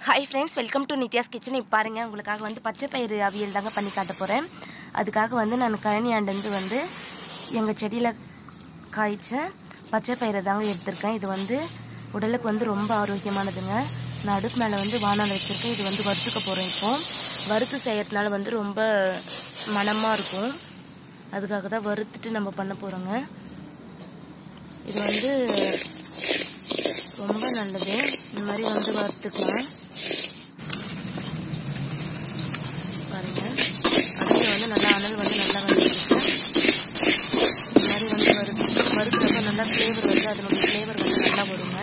hi friends welcome to Nithya's kitchen இப்போ பாருங்கள் உங்களுக்காக வந்து பச்சை பயிறு அவியல் தாங்க பண்ணி காட்ட போகிறேன் அதுக்காக வந்து நான் கழனியாண்டந்து வந்து எங்கள் செடியில் காய்ச்ச பச்சை பயிரை தாங்க எடுத்திருக்கேன் இது வந்து உடலுக்கு வந்து ரொம்ப ஆரோக்கியமானதுங்க நான் அடுப்பு மேலே வந்து வானல் வச்சுருக்கேன் இது வந்து வறுத்துக்க போகிறேன் இப்போ வறுத்து செய்யறதுனால வந்து ரொம்ப மணமாக இருக்கும் அதுக்காக தான் வறுத்துட்டு நம்ம பண்ண போகிறோங்க இது வந்து ரொம்ப நல்லது இந்த மாதிரி வந்து வறுத்துக்கலாம் பாருங்க அப்படியே வந்து நல்லா அனல் வந்து நல்லா வந்துருக்கு இந்த மாதிரி வந்து வறு வறுக்கிறப்ப நல்லா ஃப்ளேவர் வந்து அதனுடைய ஃப்ளேவர் வந்து நல்லா வருங்க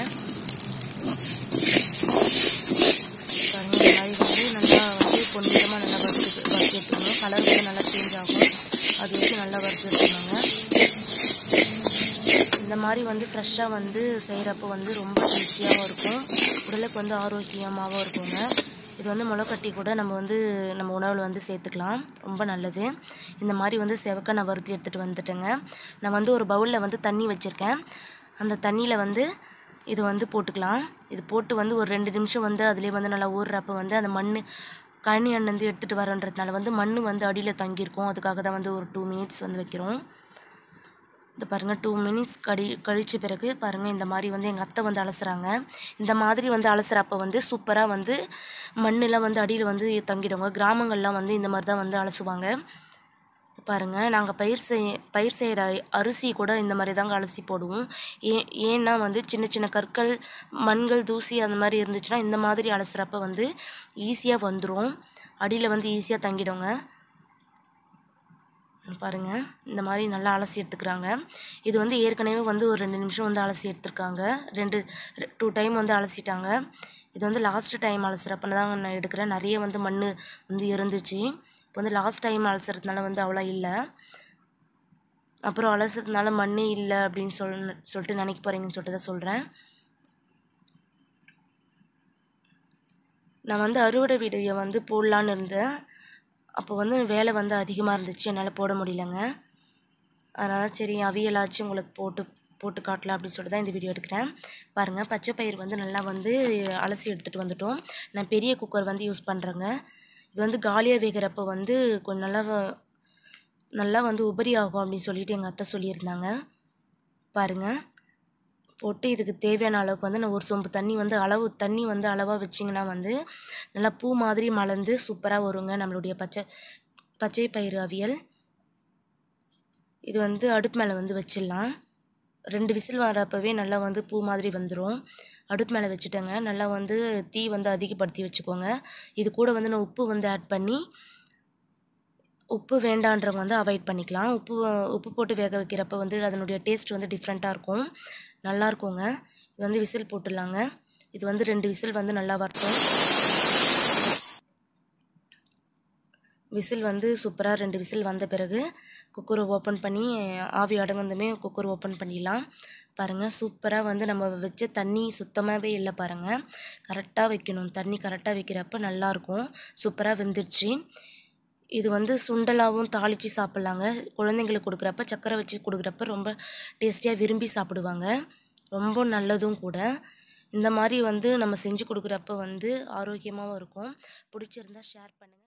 பாருங்க இந்த மாதிரி வந்து நல்லா வந்து பொன்னிறமாக நல்லா வறுத்து வறுத்து எடுத்துக்கணும் கலர் வந்து நல்லா சேஞ்ச் ஆகும் அது வரைக்கும் நல்லா வறுத்து எடுத்துக்கணுங்க இந்த மாதிரி வந்து ஃப்ரெஷ்ஷாக வந்து செய்கிறப்போ வந்து ரொம்ப டேஸ்டியாகவும் இருக்கும் உடலுக்கு வந்து ஆரோக்கியமாகவும் இருக்குங்க இது வந்து முளைக்கட்டி கூட நம்ம வந்து நம்ம உணவில் வந்து சேர்த்துக்கலாம் ரொம்ப நல்லது இந்த மாதிரி வந்து செவக்க நான் வறுத்து எடுத்துகிட்டு வந்துட்டேங்க நான் வந்து ஒரு பவுலில் வந்து தண்ணி வச்சுருக்கேன் அந்த தண்ணியில் வந்து இது வந்து போட்டுக்கலாம் இது போட்டு வந்து ஒரு ரெண்டு நிமிஷம் வந்து அதிலே வந்து நல்லா ஊறுறப்ப வந்து அந்த மண் கழனி வந்து எடுத்துகிட்டு வரன்றதுனால வந்து மண் வந்து அடியில் தங்கியிருக்கும் அதுக்காக தான் வந்து ஒரு டூ மினிட்ஸ் வந்து வைக்கிறோம் இது பாருங்கள் டூ மினிட்ஸ் கடி கழித்த பிறகு பாருங்கள் இந்த மாதிரி வந்து எங்கள் அத்தை வந்து அலசுகிறாங்க இந்த மாதிரி வந்து அலசுகிறப்ப வந்து சூப்பராக வந்து மண்ணெலாம் வந்து அடியில் வந்து தங்கிடுங்க கிராமங்கள்லாம் வந்து இந்த மாதிரி தான் வந்து அலசுவாங்க பாருங்கள் நாங்கள் பயிர் செய் பயிர் செய்கிற அரிசி கூட இந்த மாதிரி தாங்க அலசி போடுவோம் ஏ ஏன்னா வந்து சின்ன சின்ன கற்கள் மண்கள் தூசி அந்த மாதிரி இருந்துச்சுன்னா இந்த மாதிரி அலசுகிறப்ப வந்து ஈஸியாக வந்துடும் அடியில் வந்து ஈஸியாக தங்கிடுங்க பாருங்கள் இந்த மாதிரி நல்லா அலசி எடுத்துக்கிறாங்க இது வந்து ஏற்கனவே வந்து ஒரு ரெண்டு நிமிஷம் வந்து அலசி எடுத்துருக்காங்க ரெண்டு டூ டைம் வந்து அலசிட்டாங்க இது வந்து லாஸ்ட் டைம் அலசுறப்ப தான் நான் எடுக்கிறேன் நிறைய வந்து மண் வந்து இருந்துச்சு இப்போ வந்து லாஸ்ட் டைம் அலசுறதுனால வந்து அவ்வளோ இல்லை அப்புறம் அலசுறதுனால மண்ணே இல்லை அப்படின்னு சொல் சொல்லிட்டு நினைக்க போகிறீங்கன்னு சொல்லிட்டு தான் சொல்கிறேன் நான் வந்து அறுவடை வீடியோ வந்து போடலான்னு இருந்தேன் அப்போ வந்து வேலை வந்து அதிகமாக இருந்துச்சு என்னால் போட முடியலங்க அதனால் சரி அவியலாச்சும் உங்களுக்கு போட்டு போட்டு காட்டலாம் அப்படின்னு சொல்லிட்டு தான் இந்த வீடியோ எடுக்கிறேன் பாருங்கள் பச்சை பயிர் வந்து நல்லா வந்து அலசி எடுத்துகிட்டு வந்துட்டோம் நான் பெரிய குக்கர் வந்து யூஸ் பண்ணுறேங்க இது வந்து காலியாக வேகிறப்போ வந்து கொஞ்சம் நல்லா நல்லா வந்து உபரி ஆகும் அப்படின்னு சொல்லிட்டு எங்கள் அத்தை சொல்லியிருந்தாங்க பாருங்கள் போட்டு இதுக்கு தேவையான அளவுக்கு வந்து நான் ஒரு சொம்பு தண்ணி வந்து அளவு தண்ணி வந்து அளவாக வச்சிங்கன்னா வந்து நல்லா பூ மாதிரி மலர்ந்து சூப்பராக வருங்க நம்மளுடைய பச்சை பச்சை பயிறு அவியல் இது வந்து அடுப்பு மேலே வந்து வச்சிடலாம் ரெண்டு விசில் வரப்பவே நல்லா வந்து பூ மாதிரி வந்துடும் அடுப்பு மேலே வச்சுட்டேங்க நல்லா வந்து தீ வந்து அதிகப்படுத்தி வச்சுக்கோங்க இது கூட வந்து நான் உப்பு வந்து ஆட் பண்ணி உப்பு வேண்டான்றவங்க வந்து அவாய்ட் பண்ணிக்கலாம் உப்பு உப்பு போட்டு வேக வைக்கிறப்ப வந்து அதனுடைய டேஸ்ட் வந்து டிஃப்ரெண்ட்டாக இருக்கும் நல்லா இருக்குங்க இது வந்து விசில் போட்டுடலாங்க இது வந்து ரெண்டு விசில் வந்து நல்லா வரட்டும் விசில் வந்து சூப்பராக ரெண்டு விசில் வந்த பிறகு குக்கரை ஓப்பன் பண்ணி ஆவி அடங்குந்தமே குக்கர் ஓப்பன் பண்ணிடலாம் பாருங்கள் சூப்பராக வந்து நம்ம வச்ச தண்ணி சுத்தமாகவே இல்லை பாருங்கள் கரெக்டாக வைக்கணும் தண்ணி கரெக்டாக வைக்கிறப்ப நல்லாயிருக்கும் சூப்பராக வெந்துடுச்சு இது வந்து சுண்டலாகவும் தாளித்து சாப்பிட்லாங்க குழந்தைங்களுக்கு கொடுக்குறப்ப சக்கரை வச்சு கொடுக்குறப்ப ரொம்ப டேஸ்டியாக விரும்பி சாப்பிடுவாங்க ரொம்ப நல்லதும் கூட இந்த மாதிரி வந்து நம்ம செஞ்சு கொடுக்குறப்ப வந்து ஆரோக்கியமாகவும் இருக்கும் பிடிச்சிருந்தா ஷேர் பண்ணுங்கள்